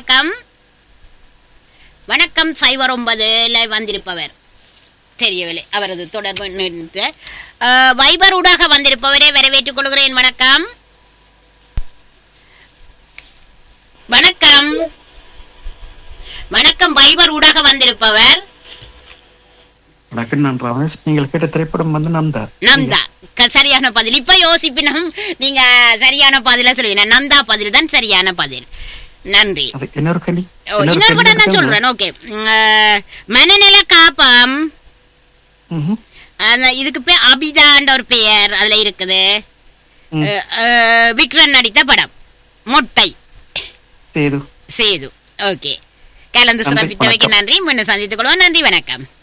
வணக்கம் வணக்கம் சைவர் ஒன்பதுல வந்திருப்பவர் தெரியவில்லை அவரது தொடர்பு நிறுத்த. அஹ், வைபர் ஊடாக வந்திருப்பவரை வரவேற்றுக் கொள்கிறேன் வணக்கம் வணக்கம் வணக்கம் வைபர் ஊடாக வந்திருப்பவர் வணக்கம் நான் ரமேஷ் நீங்கள் கேட்ட திரைப்படம் வந்து நந்தா நந்தா க- சரியான பதில் இப்ப யோசிப்பினும் நீங்க சரியான பதில சொல்லுவீங்க நந்தா பதில் தான் சரியான பதில் நன்றி அது இன்னொரு கலி ஓ, இன்னொரு கூட நான் சொல்றேன் ஓகே மனநல காப்பம் அந்த இதுக்கு பேர் அபிதான்ற ஒரு பெயர் அதுல இருக்குது ம். அஹ், அஹ், விக்ரன் நடித்த படம் மொட்டை சேது சேது ஓகே கலந்து நன்றி, சிறப்பித்தவைக்கு வணக்கம். நன்றி முன்ன சந்தித்துக் கொள்வோம் நன்றி வணக்கம்